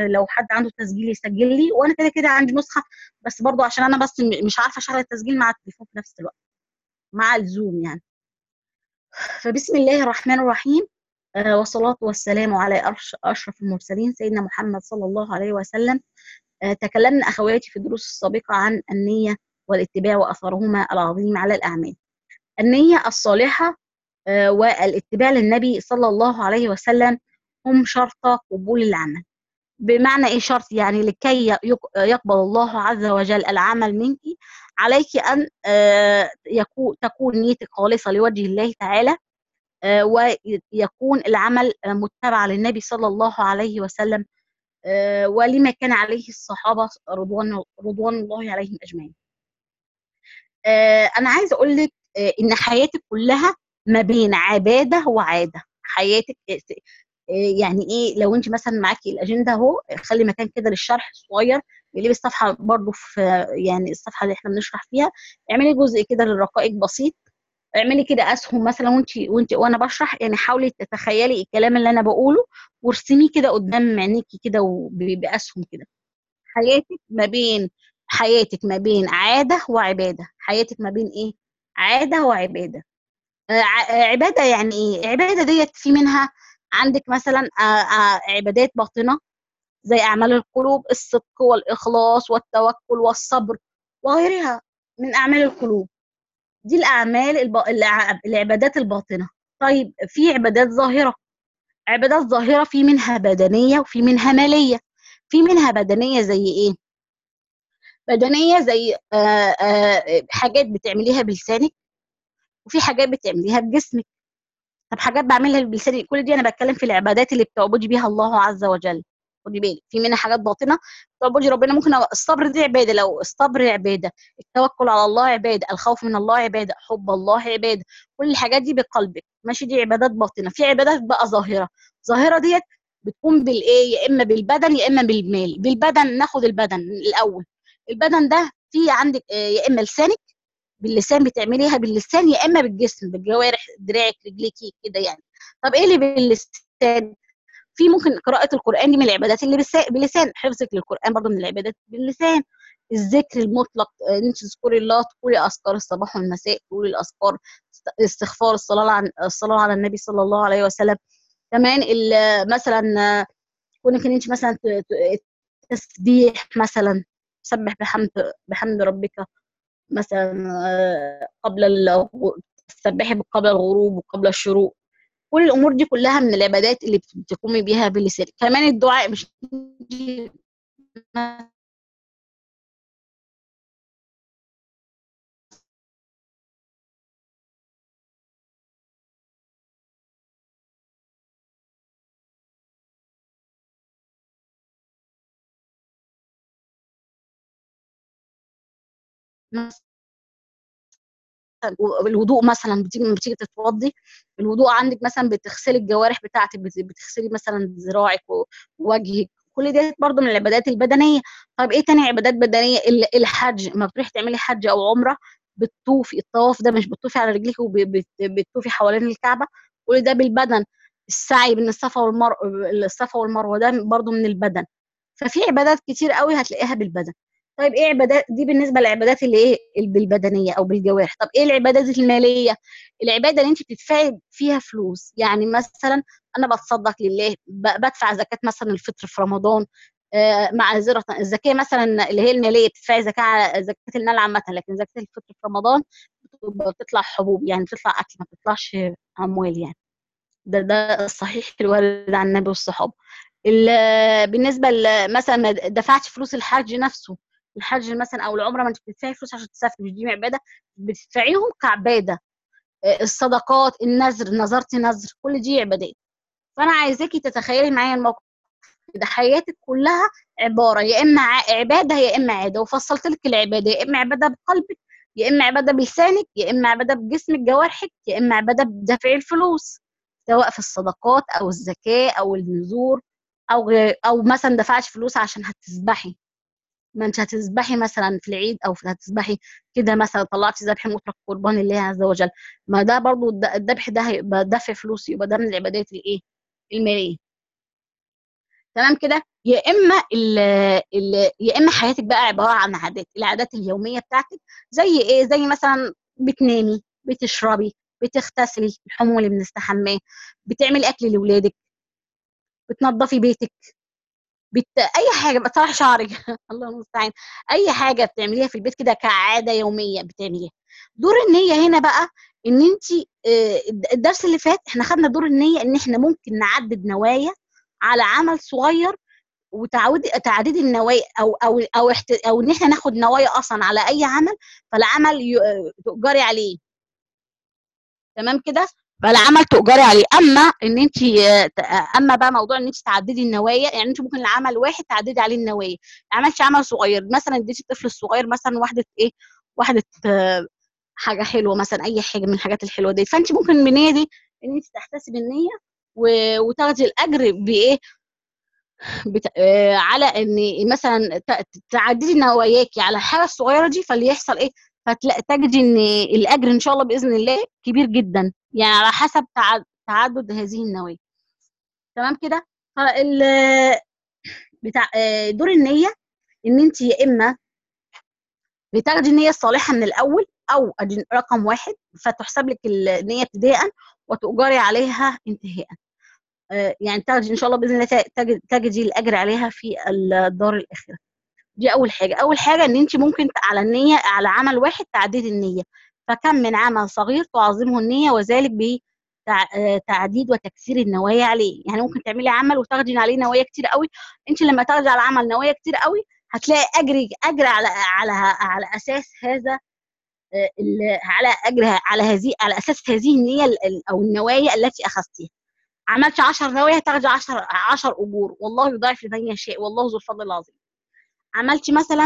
لو حد عنده تسجيل يسجل لي وانا كده كده عندي نسخه بس برضو عشان انا بس م- مش عارفه اشغل التسجيل مع التليفون في نفس الوقت مع الزوم يعني فبسم الله الرحمن الرحيم آه، والصلاة والسلام على أرش- أشرف المرسلين سيدنا محمد صلى الله عليه وسلم آه، تكلمنا أخواتي في الدروس السابقة عن النية والاتباع وأثرهما العظيم على الأعمال النية الصالحة آه، والاتباع للنبي صلى الله عليه وسلم هم شرط قبول العمل بمعنى ايه شرط يعني لكي يق- يقبل الله عز وجل العمل منك عليك ان آه، يكون تكون نيتك خالصه لوجه الله تعالى آه، ويكون العمل آه، متبع للنبي صلى الله عليه وسلم آه، ولما كان عليه الصحابه رضوان رضوان الله عليهم اجمعين. آه، انا عايزه اقول لك آه، ان حياتك كلها ما بين عباده وعاده حياتك آه، آه، يعني ايه لو انت مثلا معاكي الاجنده اهو خلي مكان كده للشرح الصغير اللي الصفحه برضو في يعني الصفحه اللي احنا بنشرح فيها اعملي جزء كده للرقائق بسيط اعملي كده اسهم مثلا وانت وانت وانا بشرح يعني حاولي تتخيلي الكلام اللي انا بقوله وارسميه كده قدام عينيكي كده وب- باسهم كده حياتك ما بين حياتك ما بين عادة وعبادة حياتك ما بين ايه عادة وعبادة آه، ع- آه، عبادة يعني ايه عبادة ديت في منها عندك مثلا آه، آه، عبادات باطنة زي أعمال القلوب الصدق والإخلاص والتوكل والصبر وغيرها من أعمال القلوب دي الأعمال الب... الع- العبادات الباطنة طيب في عبادات ظاهرة عبادات ظاهرة في منها بدنية وفي منها مالية في منها بدنية زي ايه بدنيه زي آه، آه، حاجات بتعمليها بلسانك وفي حاجات بتعمليها بجسمك طب حاجات بعملها بلساني كل دي انا بتكلم في العبادات اللي بتعبدي بيها الله عز وجل خدي بالك في منها حاجات باطنه بتعبدي ربنا ممكن أبقى الصبر دي عباده لو الصبر عباده التوكل على الله عباده الخوف من الله عباده حب الله عباده كل الحاجات دي بقلبك ماشي دي عبادات باطنه في عبادات بقى ظاهره ظاهره ديت بتكون بالايه يا اما بالبدن يا اما بالمال بالبدن ناخد البدن الاول البدن ده في عندك آه، يا اما لسانك باللسان بتعمليها باللسان يا اما بالجسم بالجوارح دراعك رجليكي كده يعني طب ايه اللي باللسان في ممكن قراءة القرآن دي من العبادات اللي بالس- باللسان حفظك للقرآن برضه من العبادات باللسان الذكر المطلق آه، ان انت تذكري الله تقولي اذكار الصباح والمساء تقولي الاذكار است- استغفار الصلاة عن الصلاة على النبي صلى الله عليه وسلم كمان ال- مثلا آه، كونك ان انت مثلا ت- ت- تسبيح مثلا سبح بحمد بحمد ربك مثلا آه، قبل الغ- تسبحي قبل الغروب وقبل الشروق كل الامور دي كلها من العبادات اللي بت- بتقومي بيها باللسان كمان الدعاء مش الوضوء مثلا بتيجي بتيجي تتوضي الوضوء عندك مثلا بتغسلي الجوارح بتاعتك بت- بتغسلي مثلا ذراعك و- ووجهك كل دي برضو من العبادات البدنيه طب ايه تاني عبادات بدنيه ال- الحج ما بتروحي تعملي حج او عمره بتطوفي الطواف ده مش بتطوفي على رجليك وبتطوفي حوالين الكعبه كل ده بالبدن السعي بين الصفا والمروه الصفا والمروه ده برضو من البدن ففي عبادات كتير قوي هتلاقيها بالبدن طيب ايه عبادات دي بالنسبه للعبادات اللي ايه اللي بالبدنيه او بالجوارح طب ايه العبادات الماليه العباده اللي انت بتدفعي فيها فلوس يعني مثلا انا بتصدق لله ب- بدفع زكاه مثلا الفطر في رمضان آه، معذره الزكاه مثلا اللي هي الماليه بتدفعي زكاه زكاه المال عامه لكن زكاه الفطر في رمضان بتبقى- بتطلع حبوب يعني بتطلع اكل ما بتطلعش اموال يعني ده ده الصحيح الوارد عن النبي والصحابه ال- بالنسبه ل- مثلا ما دفعتش فلوس الحج نفسه الحج مثلا او العمره ما انت بتدفعي فلوس عشان تسافري مش دي عباده بتدفعيهم كعباده آه، الصدقات النذر نذرتي نذر كل دي عبادات فانا عايزاكي تتخيلي معايا الموقف ده حياتك كلها عباره يا اما ع- عباده يا اما عاده وفصلت لك العباده يا اما عباده بقلبك يا اما عباده بلسانك يا اما عباده بجسمك جوارحك يا اما عباده بدفع الفلوس سواء في الصدقات او الزكاه او النذور او غير او مثلا دفعتش فلوس عشان هتذبحي ما انت هتذبحي مثلا في العيد او في- هتذبحي كده مثلا طلعتي ذبح مطلق قربان لله عز وجل ما ده برضو الد- الذبح ده هيبقى دفع فلوس يبقى ده من العبادات الايه الماليه تمام كده يا اما ال ال يا اما حياتك بقى عباره عن عادات العادات اليوميه بتاعتك زي ايه زي مثلا بتنامي بتشربي بتغتسلي الحموم اللي بنستحماه بتعملي اكل لاولادك بتنظفي بيتك بت... اي حاجه بتصلحي شعرك الله المستعان اي حاجه بتعمليها في البيت كده كعاده يوميه بتعمليها دور النيه هنا بقى ان انت الدرس اللي فات احنا خدنا دور النيه ان احنا ممكن نعدد نوايا على عمل صغير وتعود تعديد النوايا او او او احت... او ان احنا ناخد نوايا اصلا على اي عمل فالعمل ي... تؤجري عليه تمام كده فالعمل تؤجري عليه اما ان انت اما بقى موضوع ان انت تعددي النوايا يعني انت ممكن العمل واحد تعددي عليه النوايا عملتي عمل صغير مثلا اديتي الطفل الصغير مثلا واحده ايه واحده حاجه حلوه مثلا اي حاجه من الحاجات الحلوه دي فانت ممكن بالنيه دي ان انت تحتسبي النيه و... وتاخدي الاجر بايه بت... آه على ان مثلا ت... تعددي نواياكي على الحاجه الصغيره دي فاللي يحصل ايه فتجدي ان الاجر ان شاء الله باذن الله كبير جدا يعني على حسب تعدد هذه النوايا تمام كده فال بتاع دور النيه ان انت يا اما بتاخدي النيه الصالحه من الاول او رقم واحد فتحسب لك النيه ابتداء وتؤجري عليها انتهاء يعني تاخدي ان شاء الله باذن الله تجدي الاجر عليها في الدار الاخره دي اول حاجه اول حاجه ان انت ممكن على النيه على عمل واحد تعديد النيه فكم من عمل صغير تعظمه النيه وذلك بتعديد وتكسير النوايا عليه يعني ممكن تعملي عمل وتاخدي عليه نوايا كتير قوي انت لما تاخدي على عمل نوايا كتير قوي هتلاقي اجر اجر على على على اساس هذا على اجر على هذه على اساس هذه النيه او النوايا التي اخذتيها عملت 10 نوايا تاخدي 10 10 اجور والله يضاعف لمن يشاء والله ذو الفضل العظيم عملتي مثلا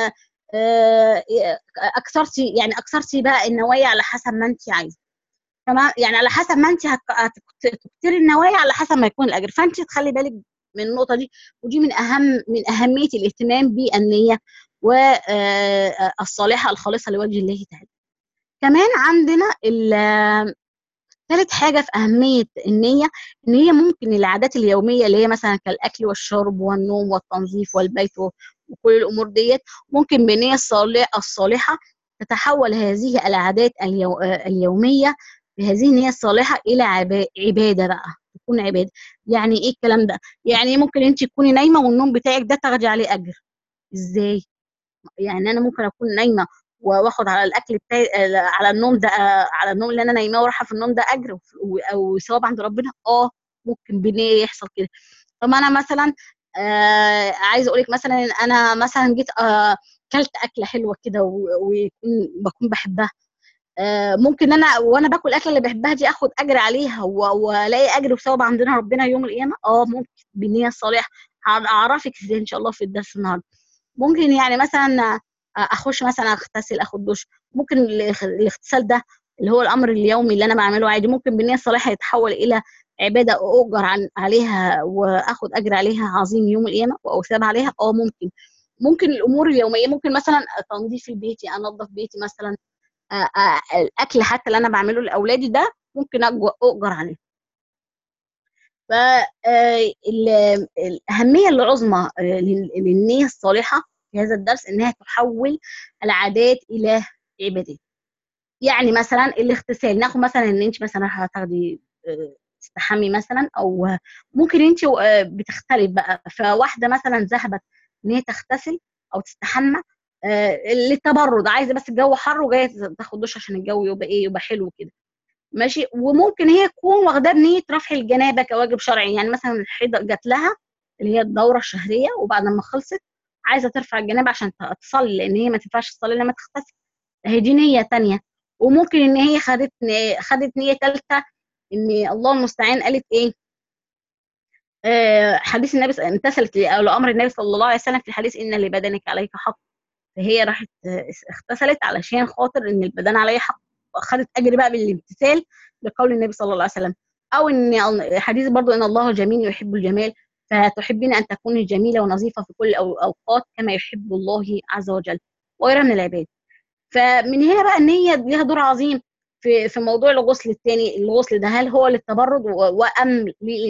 اكثرتي يعني اكثرتي بقى النوايا على حسب ما انت عايزه تمام يعني على حسب ما انت هتكتري النوايا على حسب ما يكون الاجر فانت تخلي بالك من النقطه دي ودي من اهم من اهميه الاهتمام بالنيه والصالحه الخالصه لوجه الله تعالى كمان عندنا ثالث حاجه في اهميه النيه ان هي ممكن العادات اليوميه اللي هي مثلا كالاكل والشرب والنوم والتنظيف والبيت وكل الامور ديت ممكن بالنيه الصالحه تتحول هذه العادات اليو... اليوميه بهذه النيه الصالحه الى عباده بقى تكون عباده يعني ايه الكلام ده يعني ممكن انت تكوني نايمه والنوم بتاعك ده تاخدي عليه اجر ازاي يعني انا ممكن اكون نايمه واخد على الاكل بتاعي على النوم ده على النوم اللي انا نايماه ورايحه في النوم ده اجر او ثواب عند ربنا اه ممكن بنيه يحصل كده طب انا مثلا آه عايزه اقول لك مثلا انا مثلا جيت آه كلت اكله حلوه كده وبكون بحبها آه ممكن انا وانا باكل الاكله اللي بحبها دي اخد اجر عليها والاقي اجر وثواب عندنا ربنا يوم القيامه اه ممكن بالنيه الصالحه هعرفك ازاي ان شاء الله في الدرس النهارده ممكن يعني مثلا اخش مثلا اغتسل اخد دش ممكن الاغتسال ده اللي هو الامر اليومي اللي انا بعمله عادي ممكن بالنيه الصالحه يتحول الى عباده اؤجر عن عليها واخد اجر عليها عظيم يوم القيامه او ثواب عليها اه ممكن ممكن الامور اليوميه ممكن مثلا تنظيف بيتي انظف بيتي مثلا الاكل حتى اللي انا بعمله لاولادي ده ممكن اؤجر عليه فالأهمية العظمى للنية الصالحة في هذا الدرس إنها تحول العادات إلى عبادات يعني مثلا الاغتسال ناخد مثلا ان انت مثلا هتاخدي تستحمي مثلا او ممكن انت بتختلف بقى فواحده مثلا ذهبت ان هي تغتسل او تستحمى للتبرد عايزه بس الجو حر وجايه تاخد دش عشان الجو يبقى ايه يبقى حلو كده ماشي وممكن هي تكون واخداه بنيه رفع الجنابه كواجب شرعي يعني مثلا الحيضه جات لها اللي هي الدوره الشهريه وبعد ما خلصت عايزه ترفع الجنابه عشان تصلي لان هي ما تنفعش تصلي لما تغتسل هي دي نيه ثانيه وممكن ان هي خدت خدت نيه ثالثه ان الله المستعان قالت ايه آه حديث النبي امتثلت لامر النبي صلى الله عليه وسلم في الحديث ان لبدنك عليك حق فهي راحت اغتسلت علشان خاطر ان البدن عليه حق خدت اجر بقى بالامتثال لقول النبي صلى الله عليه وسلم او ان حديث برضو ان الله جميل يحب الجمال فتحبين ان تكوني جميله ونظيفه في كل الاوقات كما يحب الله عز وجل وغيرها من العباد فمن هنا بقى النيه ليها دور عظيم في في موضوع الغسل الثاني الغسل ده هل هو للتبرد وام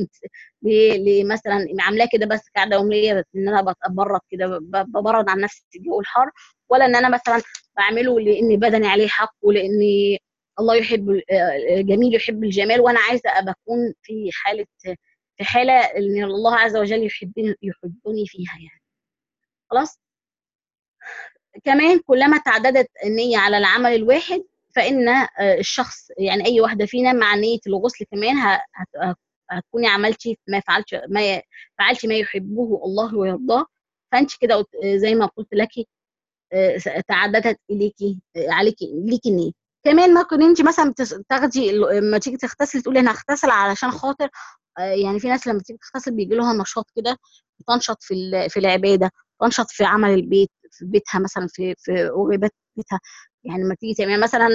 مثلا عاملاه كده بس قاعده يوميه ان انا بتبرد كده ببرد عن نفسي في الجو الحار ولا ان انا مثلا بعمله لان بدني عليه حق ولاني الله يحب الجميل يحب الجمال وانا عايزه ابقى اكون في حاله في حاله ان الله عز وجل يحبني يحبني فيها يعني خلاص كمان كلما تعددت النيه على العمل الواحد فان الشخص يعني اي واحده فينا مع نيه الغسل كمان هتكوني عملتي ما فعلتش ما فعلتي ما يحبه الله ويرضاه فانت كده زي ما قلت لك تعددت اليكي عليكي ليكي النيه كمان ممكن انت مثلا تاخدي لما تيجي تغتسلي تقولي انا هغتسل علشان خاطر يعني في ناس لما تيجي تغتسل بيجي لها نشاط كده تنشط في في العباده تنشط في عمل البيت في بيتها مثلا في في واجبات بيتها يعني لما تيجي تعملي مثلا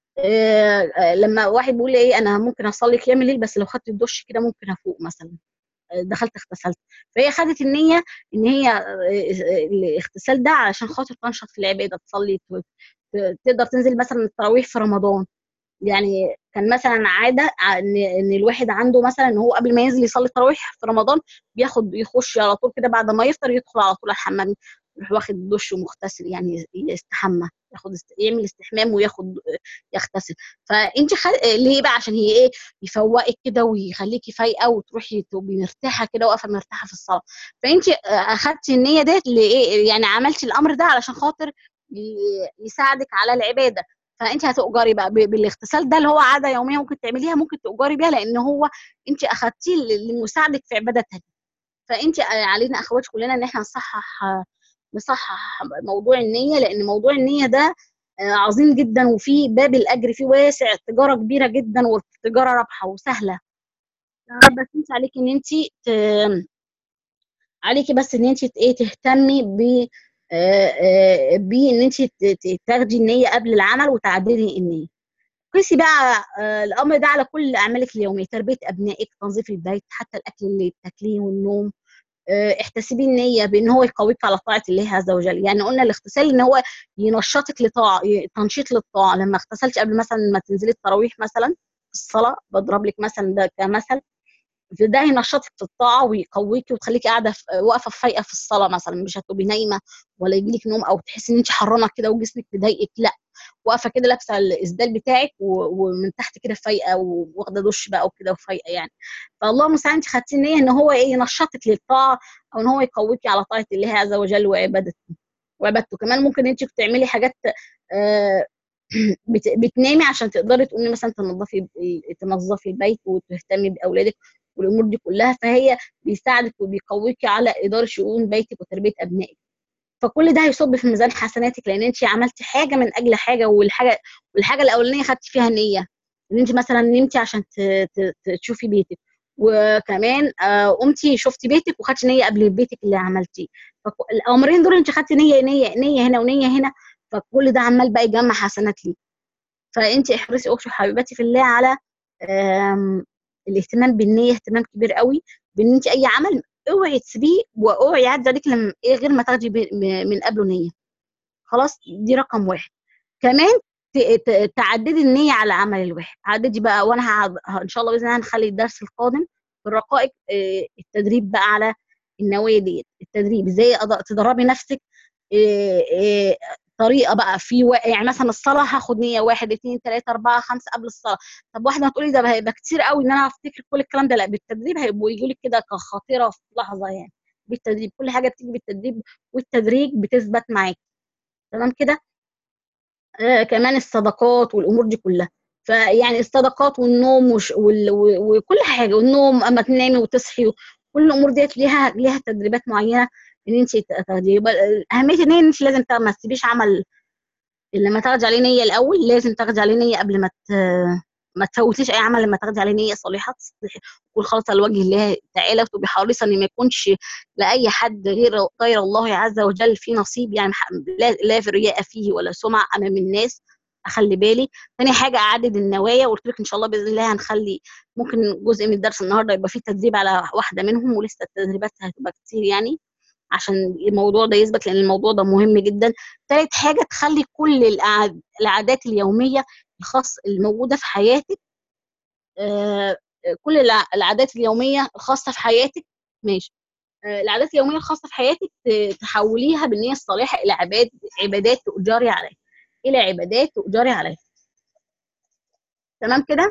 لما واحد بيقول لي ايه انا ممكن اصلي قيام الليل بس لو خدت الدش كده ممكن افوق مثلا دخلت اغتسلت فهي خدت النيه ان هي الاغتسال ده علشان خاطر تنشط في العباده تصلي تقدر تنزل مثلا التراويح في رمضان يعني كان مثلا عاده ان ان الواحد عنده مثلا ان هو قبل ما ينزل يصلي التراويح في رمضان بياخد يخش على طول كده بعد ما يفطر يدخل على طول الحمام يروح واخد دش ومغتسل يعني يستحمى ياخد است... يعمل استحمام وياخد يغتسل فانت خل... ليه بقى عشان هي ايه يفوقك كده ويخليكي فايقه وتروحي تبقي مرتاحه كده واقفه مرتاحه في الصلاه فانت اخدتي النيه ديت لايه يعني عملتي الامر ده علشان خاطر يساعدك على العباده فانت هتؤجري بقى بالاغتسال ده اللي هو عاده يوميه ممكن تعمليها ممكن تؤجري بيها لان هو انت اخدتيه لمساعدك في عباده تانية فانت علينا اخوات كلنا ان احنا نصحح نصحح موضوع النيه لان موضوع النيه ده عظيم جدا وفي باب الاجر فيه واسع التجاره كبيره جدا والتجاره رابحه وسهله بس انت عليكي ان انت ت... عليكي بس ان انت ايه تهتمي ب بان انت تاخدي النيه قبل العمل وتعدلي النيه قيسي بقى الامر ده على كل اعمالك اليوميه تربيه ابنائك تنظيف البيت حتى الاكل اللي بتاكليه والنوم احتسبي النية بان هو يقويك على طاعة الله عز وجل يعني قلنا الاغتسال ان هو ينشطك لطاعة تنشيط للطاعة لما اغتسلتي قبل مثلا ما تنزلي التراويح مثلا في الصلاة بضرب لك مثلا ده كمثل ده ينشطك في الطاعه ويقويكي وتخليكي قاعده واقفه فايقه في الصلاه مثلا مش هتبقي نايمه ولا يجي لك نوم او تحسي ان انت حرانه كده وجسمك مضايقك لا واقفه كده لابسه الاسدال بتاعك ومن تحت كده فايقه واخده دش بقى وكده وفايقه يعني فالله المستعان انت خدتي النيه ان هو ايه ينشطك للطاعه او ان هو يقويكي على طاعه الله عز وجل وعبادته وعبادته كمان ممكن انت تعملي حاجات آه بتنامي عشان تقدري تقومي مثلا تنظفي تنظفي البيت وتهتمي باولادك والامور دي كلها فهي بيساعدك وبيقويكي على اداره شؤون بيتك وتربيه ابنائك فكل ده هيصب في ميزان حسناتك لان انت عملتي حاجه من اجل حاجه والحاجه والحاجه الاولانيه خدتي فيها نيه ان انت مثلا نمتي عشان تشوفي بيتك وكمان قمتي شفتي بيتك وخدتي نيه قبل بيتك اللي عملتيه فالامرين دول انت خدتي نيه نيه نيه هنا ونيه هنا فكل ده عمال بقى يجمع حسنات ليك فانت احرصي اختي وحبيبتي في الله على الاهتمام بالنيه اهتمام كبير قوي بان انت اي عمل اوعي تسيبيه واوعي يعدي عليك لما ايه غير ما تاخدي من قبله نيه خلاص دي رقم واحد كمان تعددي النيه على العمل الواحد عددي بقى وانا ان شاء الله باذن الله هنخلي الدرس القادم في الرقائق التدريب بقى على النوايا ديت التدريب ازاي تدربي نفسك طريقه بقى في و... يعني مثلا الصلاه هاخد نيه واحد اثنين ثلاثه اربعه خمسه قبل الصلاه طب واحده هتقولي ده هيبقى كتير قوي ان انا افتكر كل الكلام ده لا بالتدريب هيبقوا يجوا لك كده كخاطره في لحظه يعني بالتدريب كل حاجه بتيجي بالتدريب والتدريج بتثبت معاك تمام كده آه كمان الصدقات والامور دي كلها فيعني الصدقات والنوم وش... وال... وكل حاجه والنوم اما تنامي وتصحي كل الامور ديت ليها ليها تدريبات معينه ان انت تاخدي يبقى اهميه النيه ان انت لازم ما تسيبيش عمل لما تاخدي عليه نيه الاول لازم تاخدي عليه نيه قبل ما ت... ما تفوتيش اي عمل لما تاخدي عليه نيه صالحه تكون خالصه لوجه الله تعالى وتبقي حريصه ان ما يكونش لاي حد غير غير الله عز وجل في نصيب يعني لا, لا في رياء فيه ولا سمع امام الناس اخلي بالي تاني حاجه اعدد النوايا وقلت لك ان شاء الله باذن الله هنخلي ممكن جزء من الدرس النهارده يبقى فيه تدريب على واحده منهم ولسه التدريبات هتبقى كتير يعني عشان الموضوع ده يثبت لان الموضوع ده مهم جدا تالت حاجه تخلي كل العادات اليوميه الخاص الموجوده في حياتك آه، كل الع- العادات اليوميه الخاصه في حياتك ماشي آه، العادات اليوميه الخاصه في حياتك ت- تحوليها بالنيه الصالحه الى عباد عبادات تؤجري عليها الى عبادات تؤجري عليها تمام كده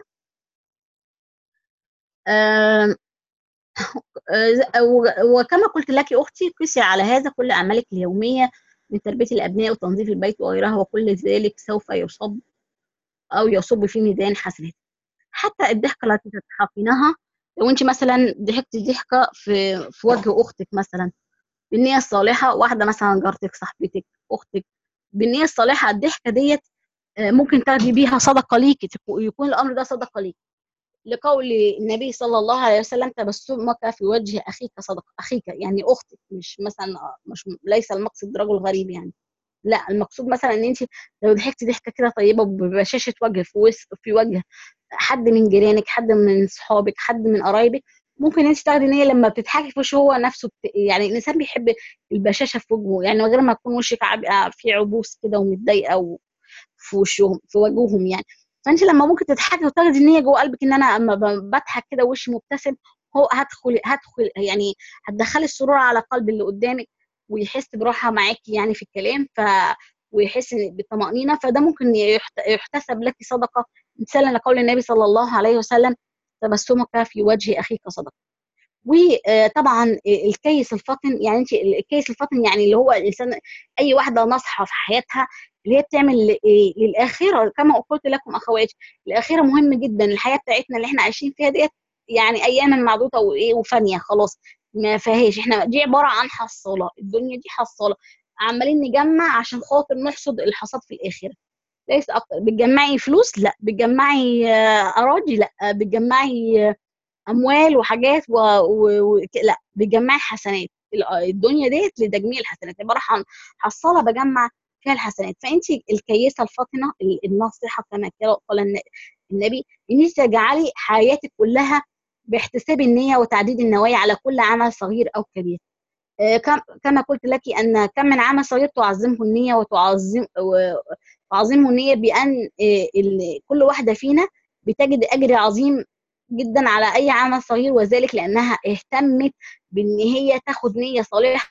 آم، آه، ز- و- وكما قلت لك اختي قسي على هذا كل اعمالك اليوميه من تربيه الابناء وتنظيف البيت وغيرها وكل ذلك سوف يصب او يصب في ميزان حسناتك حتى الضحكه التي تضحكينها لو انت مثلا ضحكتي ضحكه في في وجه اختك مثلا بالنيه الصالحه واحده مثلا جارتك صاحبتك اختك بالنيه الصالحه الضحكه ديت آه، ممكن تاخدي بيها صدقه ليكي تكو- يكون الامر ده صدقه ليكي لقول النبي صلى الله عليه وسلم تبسمك في وجه اخيك صدقه اخيك يعني اختك مش مثلا آه، مش ليس المقصد رجل غريب يعني لا المقصود مثلا ان انت لو ضحكتي ضحكه كده طيبه ببشاشه وجه في وس في وجه حد من جيرانك حد من صحابك حد من قرايبك ممكن انت تاخدي نيه لما بتضحكي في وشه هو نفسه بت... يعني الانسان بيحب البشاشه في وجهه يعني من غير ما يكون وشك عب... فيه عبوس كده ومتضايقه و... في وشهم في وجوههم يعني فانت لما ممكن تضحكي وتاخدي النيه جوه قلبك ان انا اما ب- بضحك كده وشي مبتسم هو هدخل هدخل يعني هتدخلي السرور على قلب اللي قدامك ويحس براحه معاكي يعني في الكلام ف ويحس بالطمأنينة فده ممكن يحت- يحتسب لك صدقة مثالا لقول النبي صلى الله عليه وسلم تبسمك في وجه أخيك صدقة وطبعا الكيس الفطن يعني انت الكيس الفطن يعني اللي هو الانسان اي واحده ناصحه في حياتها اللي هي بتعمل للاخره كما قلت لكم اخواتي الاخره مهم جدا الحياه بتاعتنا اللي احنا عايشين فيها ديت يعني اياما معدوده وايه وفانيه خلاص ما فيهاش احنا دي عباره عن حصاله الدنيا دي حصاله عمالين نجمع عشان خاطر نحصد الحصاد في الاخره ليس اكتر بتجمعي فلوس لا بتجمعي آه، اراضي لا بتجمعي آه، اموال وحاجات و... و... و... لا بتجمعي حسنات ال- الدنيا ديت لتجميع الحسنات عباره عن حصاله بجمع فيها الحسنات فانت الكيسه الفاطنه ال- الناصحه كما قال الن- النبي ان انت تجعلي حياتك كلها باحتساب النيه وتعديد النوايا على كل عمل صغير او كبير آه، كم- كما قلت لك ان كم من عمل صغير تعظمه النيه وتعظم وتعظمه النيه بان آه، ال- كل واحده فينا بتجد اجر عظيم جدا على اي عمل صغير وذلك لانها اهتمت بان هي تاخد نيه صالحه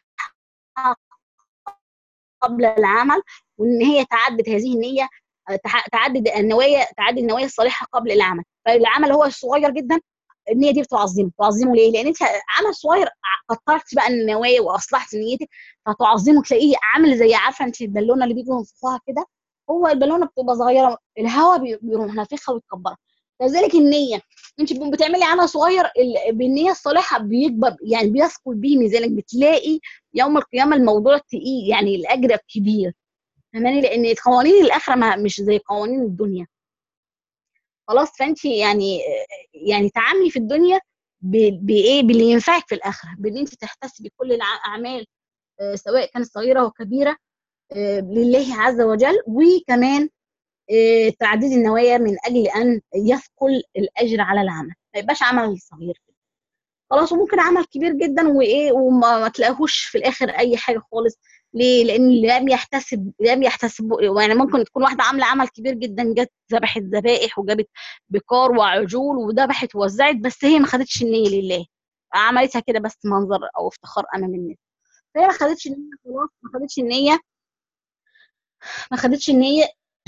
قبل العمل وان هي تعدد هذه النيه آه، تع- تعدد النوايا تعدد النوايا الصالحه قبل العمل فالعمل هو صغير جدا النيه دي بتعظمه تعظمه ليه؟ لان انت عمل صغير ع- كترت بقى النوايا واصلحت نيتك فتعظمه تلاقيه عامل زي عارفه انت البالونه اللي بيجوا ينفخوها كده هو البالونه بتبقى صغيره الهواء بي- بيروح نافخها ويكبرها كذلك النيه انت بتعملي عمل صغير ال- بالنيه الصالحه بيكبر يعني بيثقل بيه ميزانك بتلاقي يوم القيامه الموضوع تقيل يعني الاجر كبير فاهماني لان قوانين الاخره ما مش زي قوانين الدنيا خلاص فانت يعني يعني تعاملي في الدنيا ب- بايه باللي ينفعك في الاخره بان انت تحتسبي كل الاعمال آه، سواء كانت صغيره وكبيره آه، لله عز وجل وكمان آه، تعديد النوايا من اجل ان يثقل الاجر على العمل ما يبقاش عمل صغير كده خلاص وممكن عمل كبير جدا وايه وما ما تلاقيهوش في الاخر اي حاجه خالص ليه؟ لان لم يحتسب لم يحتسب يعني ممكن تكون واحده عامله عمل كبير جدا جت ذبحت ذبائح وجابت بكار وعجول وذبحت ووزعت بس هي ما خدتش النيه لله عملتها كده بس منظر او افتخار امام الناس فهي ما خدتش النيه خلاص ما خدتش النيه ما خدتش النيه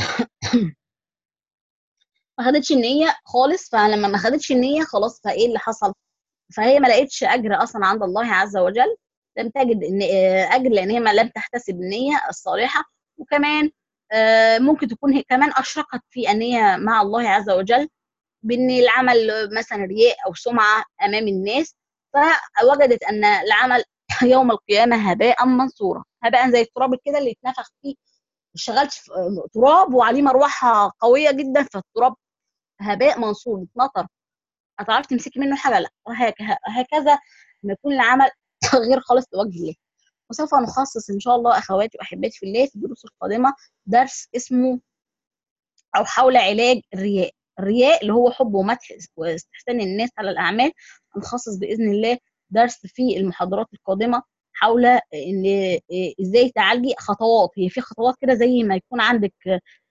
ما خدتش النيه خالص فلما ما خدتش النيه خلاص فايه اللي حصل فهي ما لقيتش اجر اصلا عند الله عز وجل لم تجد ان آه، اجر لان هي ما لم تحتسب النيه الصالحه وكمان آه، ممكن تكون هي كمان اشركت في النيه مع الله عز وجل بان العمل مثلا رياء او سمعه امام الناس فوجدت ان العمل يوم القيامه هباء منصورا هباء زي التراب كده اللي اتنفخ فيه اشتغلت في تراب وعليه مروحه قويه جدا فالتراب هباء منصور اتنطر هتعرفي تمسكي منه حاجه لا وهك- هكذا لما يكون العمل غير خالص لوجه الله وسوف نخصص ان شاء الله اخواتي واحباتي في الله في الدروس القادمه درس اسمه او حول علاج الرياء الرياء اللي هو حب ومدح واستحسان الناس على الاعمال هنخصص باذن الله درس في المحاضرات القادمه حول ان ازاي تعالجي خطوات هي في خطوات كده زي ما يكون عندك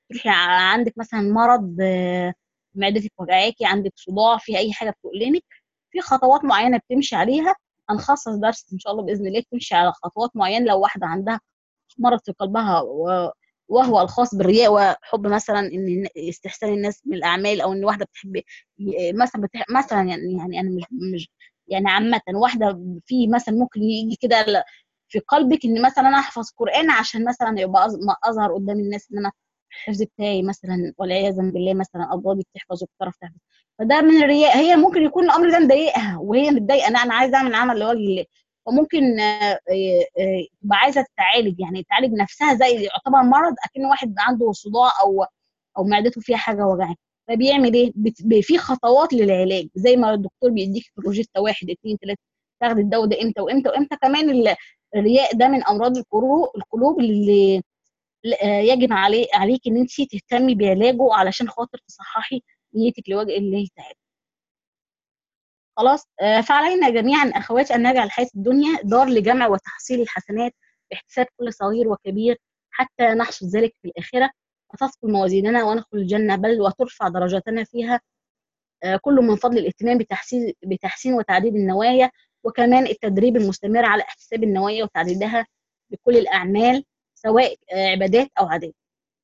تروحي عندك مثلا مرض معدتك وجعاكي عندك صداع في اي حاجه بتؤلمك في خطوات معينه بتمشي عليها هنخصص درس ان شاء الله باذن الله تمشي على خطوات معينه لو واحده عندها مرض في قلبها وهو الخاص بالرياء وحب مثلا ان استحسان الناس من الاعمال او ان واحده بتحب مثلا بتح... مثلا يعني يعني انا مش مش يعني عامه واحده في مثلا ممكن يجي كده في قلبك ان مثلا انا احفظ قران عشان مثلا يبقى اظهر قدام الناس ان انا الحفظ بتاعي مثلا والعياذا بالله مثلا اضرابي بتحفظ وبتعرف تحفظ فده من الرياء هي ممكن يكون الامر ده مضايقها وهي متضايقه انا انا عايزه اعمل عمل لوجه الله وممكن تبقى عايزه تتعالج يعني تعالج نفسها زي يعتبر مرض اكن واحد عنده صداع او او معدته فيها حاجه وجعاه فبيعمل ايه؟ في خطوات للعلاج زي ما الدكتور بيديك بروجيتا واحد اثنين ثلاثه تاخد الدواء ده امتى وامتى وامتى كمان الرياء ده من امراض القلوب اللي يجب عليه عليك ان انت تهتمي بعلاجه علشان خاطر تصححي نيتك لوجه الله تعالى خلاص فعلينا جميعا اخواتي ان نجعل الحياه الدنيا دار لجمع وتحصيل الحسنات باحتساب كل صغير وكبير حتى نحصد ذلك في الاخره وتثقل موازيننا وندخل الجنه بل وترفع درجاتنا فيها كل من فضل الاهتمام بتحسين بتحسين وتعديد النوايا وكمان التدريب المستمر على احتساب النوايا وتعديدها بكل الاعمال سواء عبادات او عادات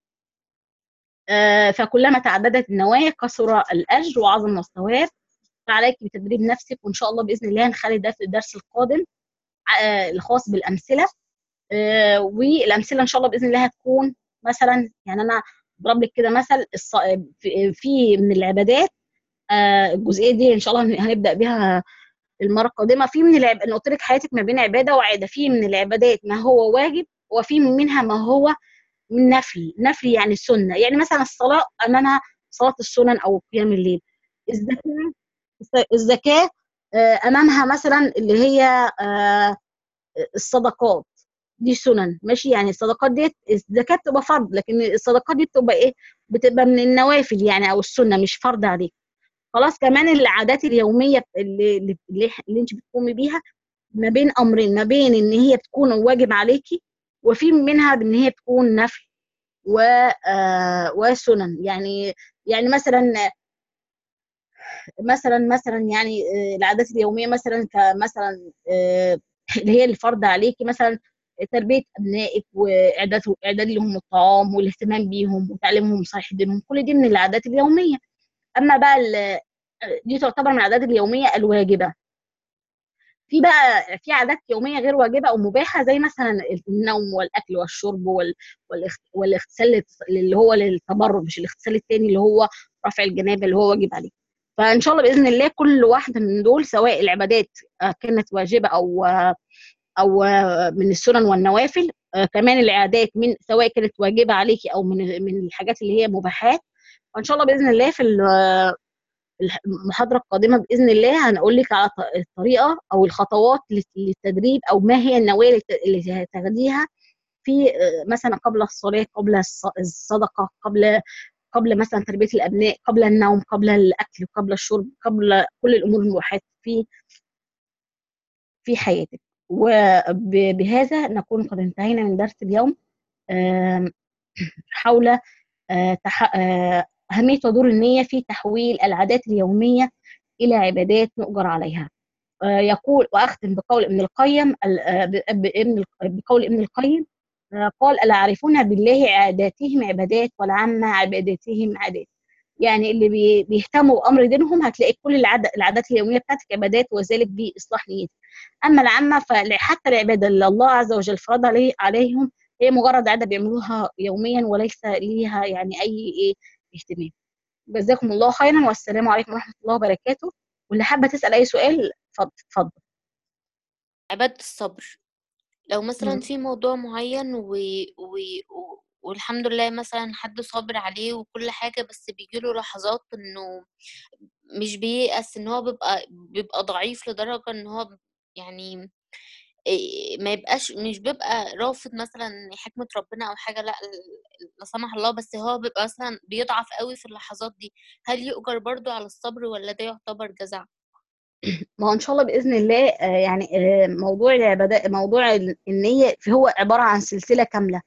فكلما تعددت النوايا كثر الاجر وعظم الثواب فعليك بتدريب نفسك وان شاء الله باذن الله هنخلي ده في الدرس القادم الخاص بالامثله والامثله ان شاء الله باذن الله هتكون مثلا يعني انا اضرب لك كده مثل في من العبادات الجزئيه دي ان شاء الله هنبدا بها المره القادمه في من العب... انا قلت لك حياتك ما بين عباده وعاده في من العبادات ما هو واجب وفي منها ما هو من نفل نفل يعني السنه يعني مثلا الصلاه امامها صلاه السنن او قيام الليل الزكاه الزكاه امامها مثلا اللي هي الصدقات دي سنن ماشي يعني الصدقات دي الزكاه بتبقى فرض لكن الصدقات دي بتبقى ايه بتبقى من النوافل يعني او السنه مش فرض عليك خلاص كمان العادات اليوميه اللي اللي, اللي انت بتقومي بيها ما بين امرين ما بين ان هي تكون واجب عليكي وفي منها ان هي تكون نفل و آه وسنن يعني يعني مثلا مثلا مثلا يعني العادات اليوميه مثلا كمثلا اللي هي الفرض عليكي مثلا تربيه ابنائك واعداد اعداد لهم الطعام والاهتمام بيهم وتعليمهم صحيح دينهم كل دي من العادات اليوميه اما بقى دي تعتبر من العادات اليوميه الواجبه في بقى في عادات يوميه غير واجبه او مباحه زي مثلا النوم والاكل والشرب وال... والاغتسال اللي هو للتبرد مش الاغتسال الثاني اللي هو رفع الجنابه اللي هو واجب عليك فان شاء الله باذن الله كل واحده من دول سواء العبادات كانت واجبه او او من السنن والنوافل كمان العادات من سواء كانت واجبه عليكي او من من الحاجات اللي هي مباحات وان شاء الله باذن الله في المحاضره القادمه باذن الله هنقول لك على الطريقه او الخطوات للتدريب او ما هي النوايا اللي هتاخديها في مثلا قبل الصلاه قبل الصدقه قبل قبل مثلا تربيه الابناء قبل النوم قبل الاكل قبل الشرب قبل كل الامور المباحات في في حياتك وبهذا نكون قد انتهينا من درس اليوم حول أهمية ودور النية في تحويل العادات اليومية إلى عبادات نؤجر عليها يقول وأختم بقول ابن القيم بقول ابن القيم قال ألا يعرفون بالله عاداتهم عبادات والعامة عباداتهم عادات يعني اللي بيهتموا بأمر دينهم هتلاقي كل العادات اليومية بتاعتك عبادات وذلك بإصلاح نيتك أما العامة فحتى العبادة اللي الله عز وجل فرض عليه عليهم هي مجرد عادة بيعملوها يوميا وليس ليها يعني أي إيه اهتمام جزاكم الله خيرا والسلام عليكم ورحمة الله وبركاته واللي حابة تسأل أي سؤال اتفضل عبادة الصبر لو مثلا م. في موضوع معين و... و... و... والحمد لله مثلا حد صابر عليه وكل حاجة بس بيجيله لحظات انه مش بييأس ان هو بيبقى بيبقى ضعيف لدرجة ان هو يعني ما يبقاش مش بيبقى رافض مثلا حكمة ربنا أو حاجة لأ لا سمح الله بس هو بيبقى مثلا بيضعف قوي في اللحظات دي هل يؤجر برضو على الصبر ولا ده يعتبر جزع؟ ما هو ان شاء الله باذن الله يعني موضوع العبادات موضوع النيه هو عباره عن سلسله كامله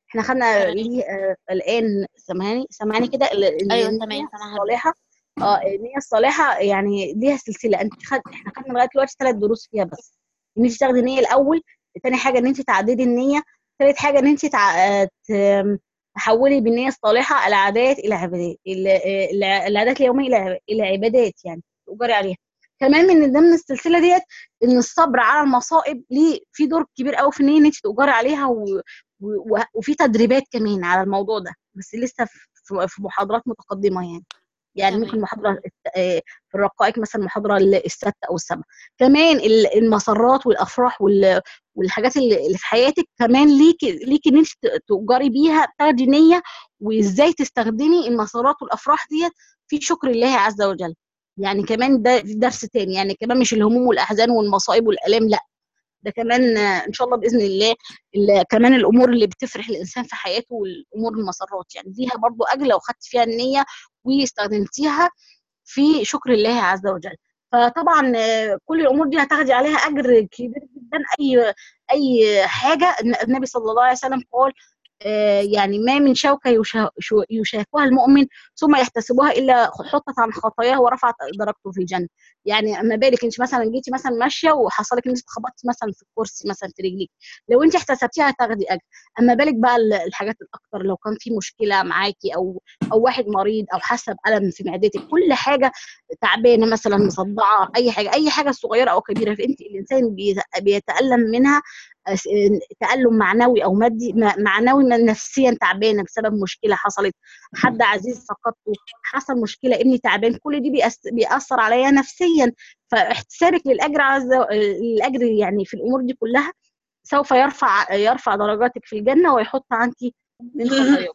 احنا خدنا تمام ليه آه الان سامعني سامعني كده ال- ال- ايوه النيه تمام سامعة حضرتك الصالحه اه النيه الصالحه يعني ليها سلسله انت خد احنا خدنا لغايه دلوقتي ثلاث دروس فيها بس ان انت تاخدي النيه الاول تاني حاجه ان انت تعددي النيه ثالث حاجه ان انت تع... آه، ت- تحولي بالنيه الصالحه العادات الى عبادات ال- آه، الع- العادات اليوميه الى عب- الى عبادات يعني تؤجري عليها كمان من ضمن السلسله ديت ان الصبر على المصائب ليه في دور كبير قوي في ان إن انت تؤجري عليها و... و... و- وفي تدريبات كمان على الموضوع ده بس لسه في في- في محاضرات متقدمه يعني يعني ممكن تمام محاضره الت- آه، في الرقائق مثلا محاضره ال- السادسه او السابعه كمان ال- المسرات والافراح وال- والحاجات اللي اللي في حياتك كمان ليكي ليكي ان انت ت- تؤجري بيها تاخدي نيه وازاي تستخدمي المسارات والافراح ديت في شكر الله عز وجل يعني كمان ده درس تاني يعني كمان مش الهموم والاحزان والمصائب والالام لا ده كمان آه، ان شاء الله باذن الله ال- كمان الامور اللي بتفرح الانسان في حياته والامور المسرات يعني ليها برضو اجر لو خدت فيها النيه واستخدمتيها في شكر الله عز وجل فطبعا آه، كل الامور دي هتاخدي عليها اجر كبير جدا اي اي حاجه النبي صلى الله عليه وسلم قال آه، يعني ما من شوكه يشا- شو- يشاكها المؤمن ثم يحتسبها الا حطت عن خطاياه ورفعت درجته في الجنه يعني اما بالك انت مثلا جيتي مثلا ماشيه وحصل لك ان انت اتخبطتي مثلا في الكرسي مثلا في رجليك لو انت احتسبتيها هتاخدي اجر اما بالك بقى ال- الحاجات الاكتر لو كان في مشكله معاكي او او واحد مريض او حاسه بالم في معدتك كل حاجه تعبانه مثلا مصدعه اي حاجه اي حاجه صغيره او كبيره فانت الانسان بيت- بيتالم منها أس- تالم معنوي او مادي م- معنوي من نفسيا تعبانه بسبب مشكله حصلت حد عزيز فقدته حصل مشكله ابني تعبان كل دي بيأس- بيأثر عليا نفسيا فاحتسابك للاجر عز الاجر يعني في الامور دي كلها سوف يرفع يرفع درجاتك في الجنه ويحط عنك من خطاياك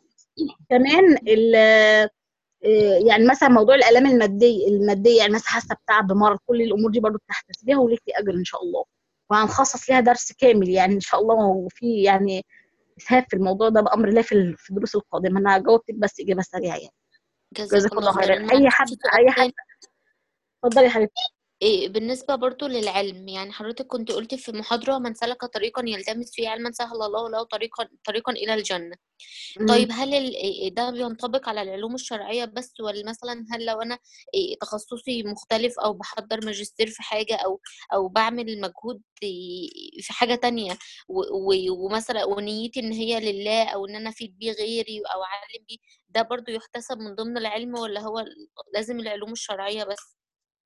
كمان ال- إيه يعني مثلا موضوع الالام الماديه الماديه يعني مثلا حاسه بتعب بمرض كل الامور دي برضو بتحتسبيها وليكي اجر ان شاء الله وهنخصص ليها درس كامل يعني ان شاء الله وفي يعني اسهاب في الموضوع ده بامر الله في ال- في الدروس القادمه انا جاوبتك بس اجابه سريعه يعني جزاك جزاك الله الله خيرا خيرا اي معلش حد سؤال اي حد تاني اتفضلي يا حبيبتي إيه بالنسبة برضو للعلم يعني حضرتك كنت قلتي في محاضرة من سلك طريقا يلتمس فيه علما سهل الله له طريقا طريقا إلى الجنة مم. طيب هل ال- إيه ده بينطبق على العلوم الشرعية بس ولا مثلا هل لو أنا إيه تخصصي مختلف أو بحضر ماجستير في حاجة أو أو بعمل مجهود إيه في حاجة تانية و- و- ومثلا ونيتي إن هي لله أو إن أنا أفيد بيه غيري أو أعلم بيه ده برضو يحتسب من ضمن العلم ولا هو لازم العلوم الشرعية بس؟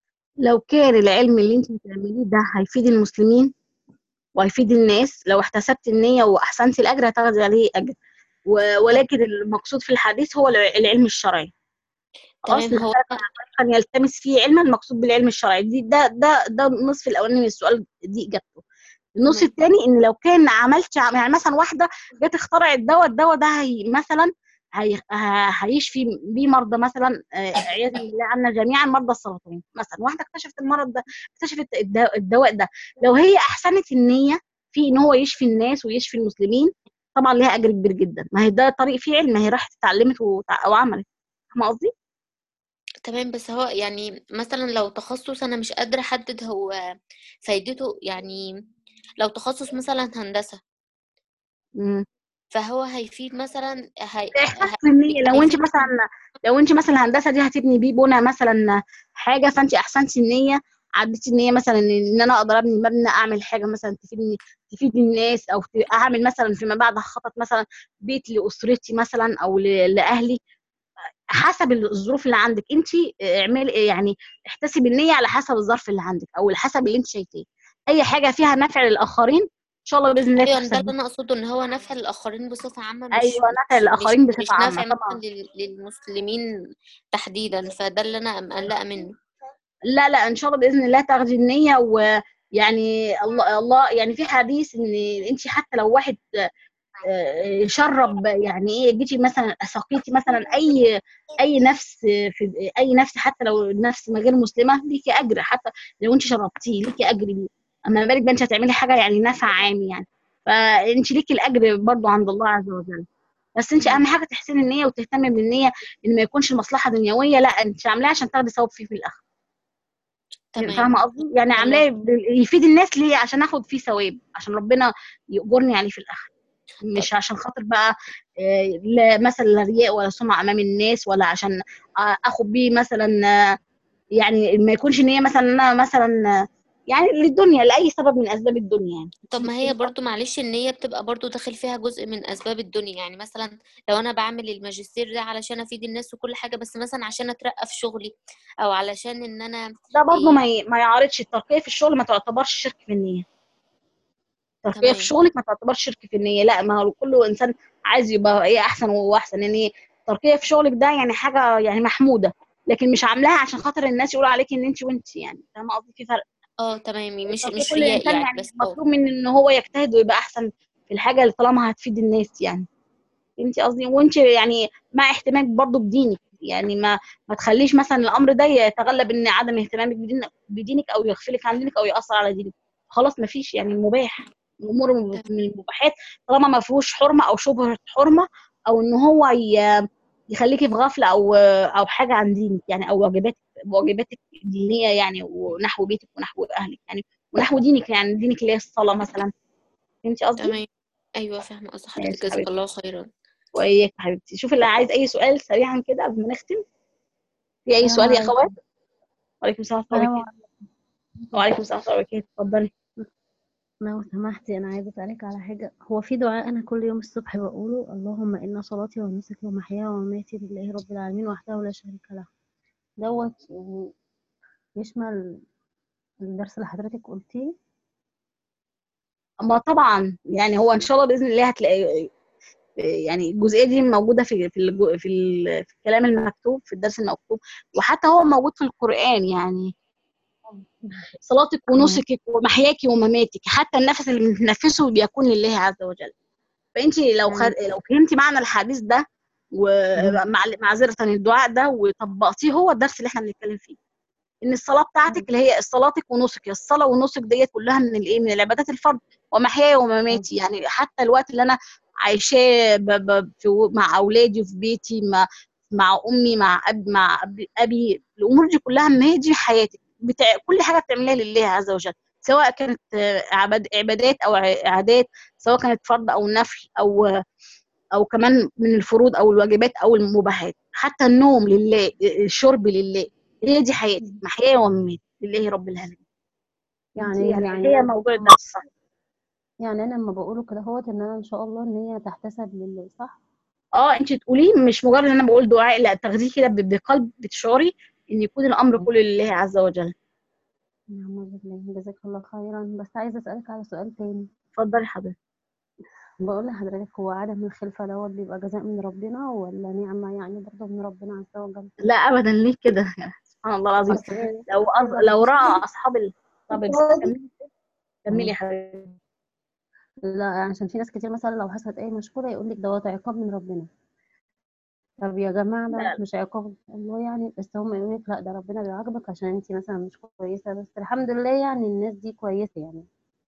لو كان العلم اللي انت بتعمليه ده هيفيد المسلمين وهيفيد الناس لو احتسبت النية وأحسنت الأجر هتاخدي عليه أجر و- ولكن المقصود في الحديث هو الع- العلم الشرعي خلاص تمام هو نختلف عن طريقا يلتمس فيه علما المقصود بالعلم الشرعي دي ده ده ده النصف الأولاني من السؤال دي إجابته النص تمام الثاني إن لو كان عملت يعني مثلا واحدة جت اخترعت دواء الدواء ده هي مثلا هي ه- هيشفي بيه مرضى مثلا آه، عياذا بالله عنا جميعا مرضى السرطان مثلا واحده اكتشفت المرض ده اكتشفت الد- الدواء ده لو هي احسنت النيه في ان هو يشفي الناس ويشفي المسلمين طبعا ليها اجر كبير جدا ما هي ده طريق فيه علم ما هي راحت اتعلمت وتع- وعملت فاهمه قصدي؟ تمام بس هو يعني مثلا لو تخصص انا مش قادرة احدد هو فايدته يعني لو تخصص مثلا هندسة مم. فهو هيفيد مثلا هي... احساس هي... بالنيه لو انت هيفيد مثلا لو انت مثلا الهندسه دي هتبني بيه بنى مثلا حاجه فانت احسنتي النيه عديتي النيه مثلا ان انا اقدر ابني مبنى اعمل حاجه مثلا تفيدني تفيد الناس او ت- اعمل مثلا فيما بعد اخطط مثلا بيت لاسرتي مثلا او ل- لاهلي حسب الظروف اللي عندك انت اعملي يعني احتسبي النيه على حسب الظرف اللي عندك او حسب اللي انت شايفاه اي حاجه فيها نفع للاخرين ان شاء الله باذن الله ايوه ده تحسب اللي انا اقصده ان هو نفع للاخرين بصفة عامة مش ايوه نفع مش للاخرين مش بصفه عامه نافع مثلا طبعا لل... للمسلمين تحديدا فده اللي انا مقلقة منه لا لا ان شاء الله باذن الله تاخدي النيه ويعني الله الله يعني في حديث ان انت حتى لو واحد آه، شرب يعني ايه جيتي مثلا سقيتي مثلا اي اي نفس في اي نفس حتى لو النفس غير مسلمه ليكي اجر حتى لو انت شربتيه ليكي اجر ليه اما بالك بقى انت هتعملي حاجه يعني نفع عام يعني فانت ليكي الاجر برضو عند الله عز وجل بس انت مم. اهم حاجه تحسني النيه وتهتمي بالنيه ان ما يكونش المصلحه دنيويه لا انت عاملاها عشان تاخدي ثواب فيه في الاخر تمام فاهمه قصدي يعني الله عاملاه ب- يفيد الناس ليه عشان اخد فيه ثواب عشان ربنا يأجرني عليه في الاخر مش عشان خاطر بقى آه، لا مثلا لا رياء ولا سمعة امام الناس ولا عشان آه، اخد بيه مثلا آه، يعني ما يكونش ان هي مثلا انا مثلا آه، يعني للدنيا لاي سبب من اسباب الدنيا يعني طب ما هي برضو معلش النية بتبقى برضو داخل فيها جزء من أسباب الدنيا يعني مثلا لو أنا بعمل الماجستير ده علشان أفيد الناس وكل حاجة بس مثلا عشان أترقى في شغلي أو علشان إن أنا ده برضه إيه ما ي- ما يعارضش الترقية في الشغل ما تعتبرش شرك في النية الترقية في تمام شغلك ما تعتبرش شرك في النية لا ما هو كل انسان عايز يبقى ايه احسن واحسن يعني الترقية في شغلك ده يعني حاجة يعني محمودة لكن مش عاملاها عشان خاطر الناس يقولوا عليك ان انت وانت يعني فاهمة قصدي في فرق اه تمام مش الترقية مش كل رياء انسان يعني يعني بس اه مطلوب منه ان هو يجتهد ويبقى احسن في الحاجة اللي طالما هتفيد الناس يعني انت قصدي وانت يعني مع اهتمامك برضه بدينك يعني ما ما تخليش مثلا الامر ده يتغلب ان عدم اهتمامك بدين بدينك او يغفلك عن دينك او ياثر على دينك خلاص ما فيش يعني المباح الامور من تمام المباحات طالما ما فيهوش حرمه او شبهه حرمه او ان هو ي- يخليكي في غفله او او حاجه عن دينك يعني او واجباتك واجباتك الدينيه يعني ونحو بيتك ونحو اهلك يعني ونحو دينك يعني دينك اللي هي الصلاه مثلا انت قصدي تمام أيوة فاهمة قصد حضرتك ماشي جزاك حبيبتي الله خيرا واياك يا حبيبتي شوف اللي عايز اي سؤال سريعا كده قبل ما نختم في اي السلام سؤال يا اخوات عليكم وعليكم السلام ورحمه الله السلام وبركاته وعليكم السلام ورحمه الله وبركاته اتفضلي لو سمحتي أنا عايزة أسألك على حاجة هو في دعاء أنا كل يوم الصبح بقوله اللهم إن صلاتي ونسكي ومحياي ومماتي لله رب العالمين وحده لا شريك له دوت يعني يشمل الدرس اللي حضرتك قلتيه اما طبعا يعني هو ان شاء الله باذن الله هتلاقي يعني الجزئيه دي موجوده في في الجو- في, ال- في الكلام المكتوب في الدرس المكتوب وحتى هو موجود في القران يعني صلاتك تمام ونسكك ومحياك ومماتك حتى النفس اللي بنتنفسه بيكون لله عز وجل فانت لو خد... تمام لو فهمتي معنى الحديث ده ومعذره الدعاء ده وطبقتيه هو الدرس اللي احنا بنتكلم فيه ان الصلاه بتاعتك اللي هي صلاتك ونسك الصلاه والنسك ديت كلها من الايه من العبادات الفرد ومحياي ومماتي يعني حتى الوقت اللي انا عايشاه ب... ب... في... مع اولادي وفي بيتي مع مع امي مع اب مع أبي... ابي الامور دي كلها ما هي دي حياتك بتاع... كل حاجه بتعمليها لله عز وجل سواء كانت آه، عباد... عبادات او ع- عادات سواء كانت فرض او نفل او او كمان من الفروض او الواجبات او المباحات حتى النوم لله الشرب لله هي دي حياتي محياي ومماتي لله رب العالمين انت يعني يعني يعني هي أنا موضوع الدرس صح يعني أنا لما بقوله كده هوت إن أنا إن شاء الله إن هي تحتسب لله صح؟ اه انت تقوليه مش مجرد ان انا بقول دعاء لا تاخديه كده ب- بقلب بتشعري ان يكون الامر كله لله عز وجل نعم بالله جزاك الله خيرا بس عايزة أسألك على سؤال تاني اتفضلي حضرتك بقول لحضرتك هو عدم الخلفة دوت بيبقى جزاء من ربنا ولا نعمة يعني برضه من ربنا عز وجل لا ابدا ليه كده سبحان الله العظيم أصل هي لو أص... لو راى اصحاب ال... طب بس كملي كملي يا آه. حبيبتي لا عشان في ناس كتير مثلا لو حصلت أي مشكلة يقول لك دوت عقاب من ربنا طب يا جماعة لا دوت مش عقاب الله يعني بس هم يقول لك لا ده ربنا بيعاقبك عشان انت مثلا مش كويسة بس الحمد لله يعني الناس دي كويسة يعني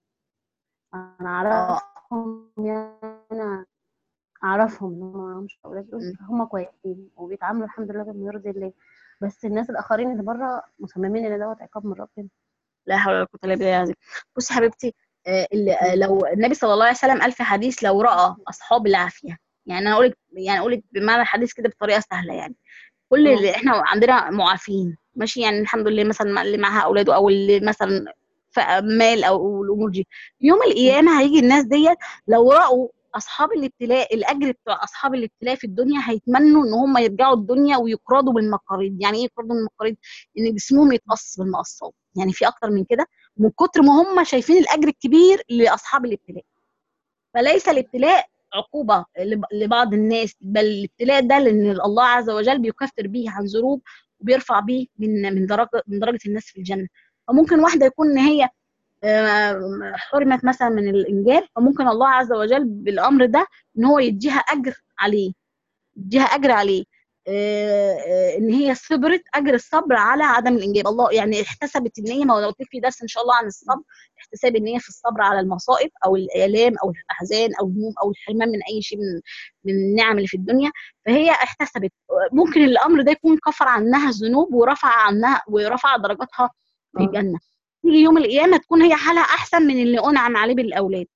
أنا اه أعرفهم يعني أنا أعرفهم إن هم مش أولاد دول م. هم كويسين وبيتعاملوا الحمد لله بما يرضي الله بس الناس الآخرين اللي بره مصممين إن دوت عقاب من ربنا لا حول ولا قوه الا بالله العظيم بصي يا حبيبتي آه، اللي- آه، مم. لو النبي صلى الله عليه وسلم قال في حديث لو راى اصحاب العافيه يعني انا اقول لك يعني اقول لك بمعنى الحديث كده بطريقه سهله يعني كل اه اللي احنا عندنا معافين ماشي يعني الحمد لله مثلا اللي معاها اولاده او اللي مثلا ف- مال او الامور دي يوم مم. القيامه هيجي الناس ديت لو راوا اصحاب الابتلاء الاجر بتوع اصحاب الابتلاء في الدنيا هيتمنوا ان هم يرجعوا الدنيا ويقرضوا بالمقاريض يعني ايه يقرضوا بالمقاريض ان جسمهم يتقص بالمقصات يعني في اكتر من كده من كتر ما هم شايفين الاجر الكبير لاصحاب الابتلاء فليس الابتلاء عقوبة لب- لبعض الناس بل الابتلاء ده لأن الله عز وجل بيكفر به عن ذنوب وبيرفع به من من درجة من درجة الناس في الجنة فممكن واحدة يكون إن هي آه، حرمت مثلا من الإنجاب فممكن الله عز وجل بالأمر ده إن هو يديها أجر عليه يديها أجر عليه آه، آه، ان هي صبرت اجر الصبر على عدم الانجاب الله يعني احتسبت ان هي ما أنا قلت لك في درس ان شاء الله عن الصبر احتساب ان هي في الصبر على المصائب او الالام او الاحزان او الهموم او الحرمان من اي شيء من من النعم اللي في الدنيا فهي احتسبت ممكن الامر ده يكون كفر عنها الذنوب ورفع عنها ورفع درجاتها في اه الجنه تيجي يوم القيامه تكون هي حالها احسن من اللي انعم عليه بالاولاد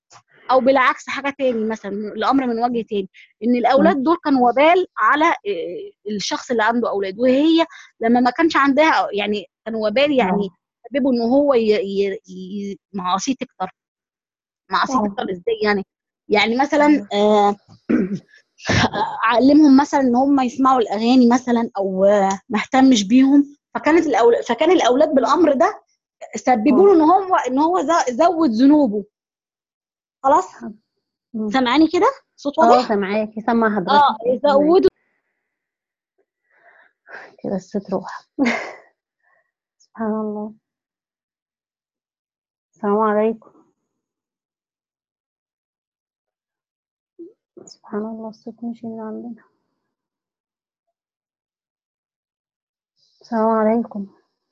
او بالعكس حاجه تاني مثلا الامر من وجه تاني ان الاولاد دول كانوا وبال على آه، الشخص اللي عنده اولاد وهي لما ما كانش عندها يعني كانوا وبال يعني سببوا ان هو ي- ي- ي- معاصيه تكتر معاصيه آه. تكتر ازاي يعني يعني مثلا آه، اعلمهم مثلا ان هم يسمعوا الاغاني مثلا او آه، ما اهتمش بيهم فكانت الاولاد فكان الاولاد بالامر ده سببوا له ان هو ان هو ز- زود ذنوبه خلاص مم. سامعاني كده صوت اه واضح سامعاكي سامعة اه حضرتك سامعاكي. زودوا كده الصوت روح سبحان الله السلام عليكم سبحان الله الصوت مش من عندنا السلام عليكم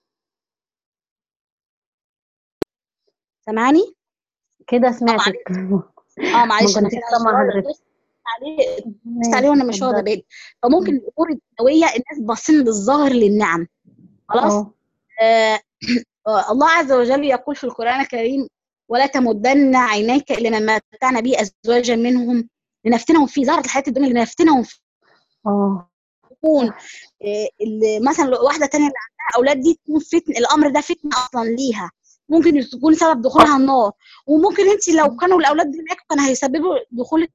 سامعاني كده سمعتك اه معلش ما انا كنتش كده سامعة شوية حضرتك. دوست عليه دوست ماشي، عليه وانا مش واخده اتفضلي. بالي فممكن الامور الدنيويه الناس باصين للظاهر للنعم خلاص اه آه آه، الله عز وجل يقول في القرآن الكريم ولا تمدن عينيك إلى ما متعنا به أزواجا منهم لنفتنهم فيه ظهرت الحياة الدنيا لنفتنهم فيه اه تكون آه، اللي مثلا لو واحدة تانية اللي عندها أولاد دي تكون فتن الأمر ده فتنة أصلا ليها ممكن تكون سبب دخولها النار وممكن أنت لو كانوا الأولاد دي معاكم كان هيسببوا دخولك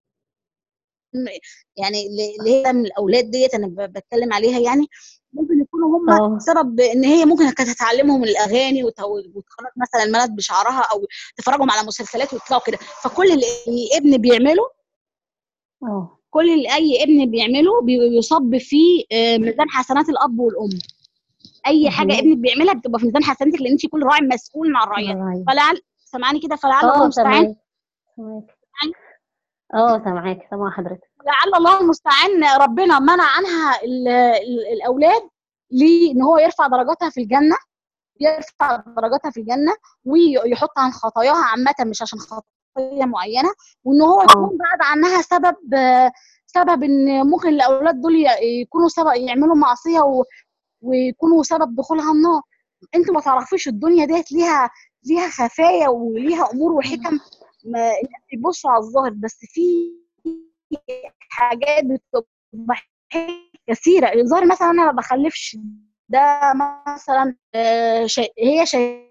يعني اللي هي من الأولاد ديت أنا ب- بتكلم عليها يعني ممكن يكونوا هم اه سبب ان هي ممكن كانت هتعلمهم الاغاني وت- وتخرج مثلا البنات بشعرها او تفرجهم على مسلسلات ويطلعوا كده فكل اللي الابن بيعمله اه كل اللي اي ابن بيعمله بي- يصب في آه، ميزان حسنات الاب والام اي حاجه مهم. ابنك بيعملها بتبقى في ميزان حسناتك لان انت كل راعي مسؤول مع الرعيه الله فلعل سامعاني كده فلعل الله اه المستعان سامعاك سامعاك اه سامعاك سامعة حضرتك لعل الله المستعان ربنا منع عنها ال- ال- الاولاد لان هو يرفع درجاتها في الجنه يرفع درجاتها في الجنه ويحط عن خطاياها عامه مش عشان خطيه معينه وان هو اه يكون بعد عنها سبب سبب ان ممكن الاولاد دول ي- يكونوا سبب يعملوا معصيه و- ويكونوا سبب دخولها النار انتوا ما تعرفوش الدنيا ديت ليها ليها خفايا وليها امور وحكم ما الناس بيبصوا على الظاهر بس في حاجات بتبقى كثيره الظاهر مثلا انا ما بخلفش ده مثلا آه، شيء هي شيء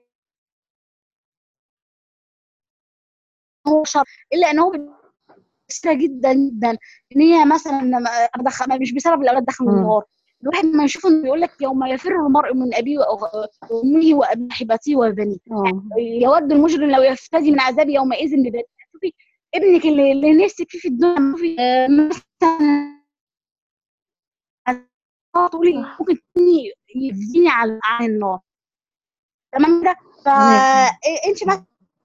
هو شر الا ان هو كثيره جدا جدا ان هي مثلا لما أدخل مش بسبب الاولاد دخلوا مم. النار الواحد ما يشوف انه يقول لك يوم يفر المرء من ابيه وأخ- وامه وابي حبته وبنيه اه يود المجرم لو يفتدي من عذاب يومئذ ببنيه شوفي ابنك اللي, اللي نفسك فيه في الدنيا شوفي آه، مثلا تقولي صح. ممكن تكوني يفديني عن عن النار تمام كده تمام. فانت ما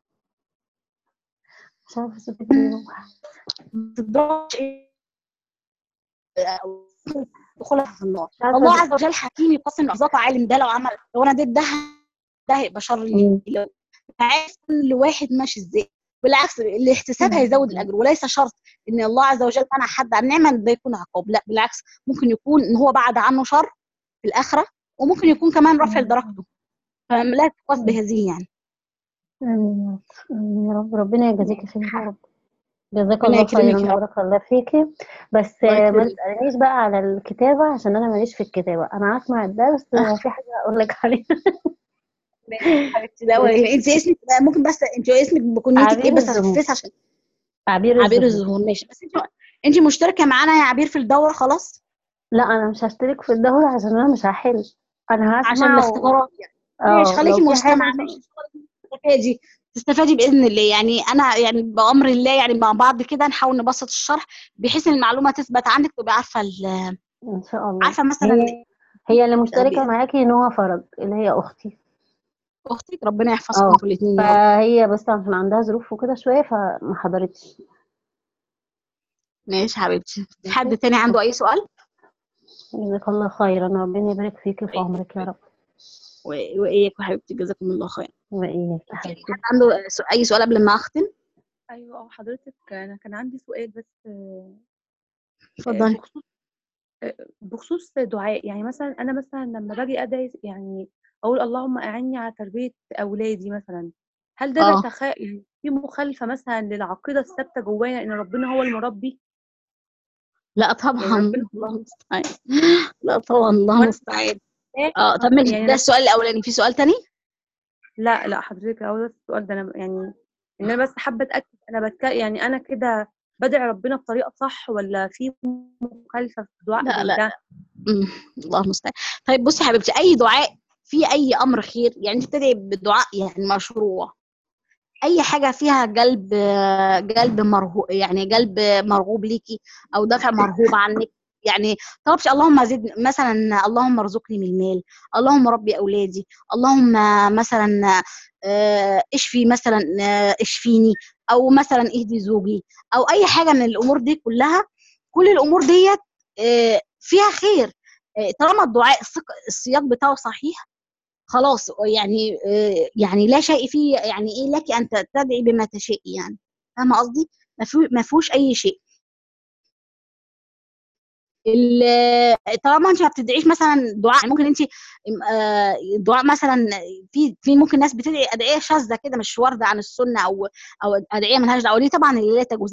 مش عارفة صوتك بيروح تقدرش أو دخولها في النار مش عارفة الله أز- عز وجل حكيم يقسم الارزاق عالم ده لو عمل لو انا اديت ده ده هيبقى شر لي مم. لو عارف كل واحد ماشي ازاي بالعكس الاحتساب هيزود الاجر وليس شرط ان الله عز وجل منع حد عن نعمه إن ده يكون عقاب لا بالعكس ممكن يكون ان هو بعد عنه شر في الاخره وممكن يكون كمان رفع مم. درجته فلا تقاس مم. بهذه يعني آمين يا رب آمين يا رب ربنا يجازيكي خير يا رب جزاك ربنا الله يكرمك خيرا يا رب وبارك الله فيكي بس الله آه، ما يكرمك تسألنيش بقى على الكتابة عشان أنا ماليش في الكتابة أنا هسمع الدرس وفي حاجة أقول لك عليها حبيبتي لا ولا- انت اسمك ممكن بس انت اسمك بكنيتك ايه عبير بس عشان الزهور الفيس عشان عبير عبير الزهور الزهور ماشي بس انت انت مشتركه معانا يا عبير في الدوره خلاص لا أنا مش هشترك في الدورة عشان أنا مش هحل أنا عشان هسمع و... الاختبارات يعني ماشي اه خليكي لو في مستمعه حاجة ماشي تستفادي تستفادي باذن الله يعني انا يعني بامر الله يعني مع بعض كده نحاول نبسط الشرح بحيث ان المعلومه تثبت عندك تبقى عارفه ال- إن شاء الله عارفه مثلا هي هي اللي مشتركة بإذن معاكي نوع فرج اللي هي أختي اختك ربنا يحفظكم اه انتوا الاثنين يا رب فهي بس عشان عندها ظروف وكده شوية فما حضرتش ماشي حبيبتي في ماشي حد تاني عنده اي سؤال جزاك الله خيرا ربنا يبارك فيكي في عمرك يا رب و- واياك حبيبتي جزاكم الله خير وإياك يا حبيبتي حد عنده سو- اي سؤال قبل ما اختم ايوه اه حضرتك انا كان عندي سؤال بس آه، اتفضلي بخصوص آه، بخصوص دعاء يعني مثلا انا مثلا لما باجي ادعي يعني اقول اللهم اعني على تربيه اولادي مثلا هل ده اه بيتخ... يعني في مخالفة مثلا للعقيدة الثابتة جوانا إن ربنا هو المربي لا يعني طبعا ربنا الله المستعان لا طبعا الله وأنا المستعان اه طب ماشي يعني ده أنا السؤال الاولاني في سؤال تاني لا لا حضرتك هو ده السؤال ده أنا يعني إن أنا بس حابة أتأكد أنا بتك... يعني أنا كده بدعي ربنا بطريقة صح ولا في مخالفة في الدعاء لا زي لا ده مم. الله المستعان طيب بصي يا حبيبتي اي دعاء في اي امر خير يعني انت بتدعي بدعاء يعني مشروع اي حاجه فيها قلب قلب مرهوب يعني قلب مرغوب ليكي او دفع مرهوب عنك يعني طلبش اللهم زد مثلا اللهم ارزقني من المال اللهم ربي اولادي اللهم مثلا آه، اشفي مثلا آه، اشفيني او مثلا اهدي زوجي او اي حاجه من الامور دي كلها كل الامور ديت آه، فيها خير آه، طالما الدعاء الثق- السياق بتاعه صحيح خلاص يعني آه، يعني لا شيء فيه يعني ايه لك ان تدعي بما تشائي يعني فاهمه قصدي ما فيه- ما فيهوش اي شيء ال- طالما انت ما بتدعيش مثلا دعاء يعني ممكن انت آه، دعاء مثلا في في ممكن ناس بتدعي ادعيه شاذه كده مش وارده عن السنه او او ادعيه ملهاش دعوه دي طبعا اللي لا تجوز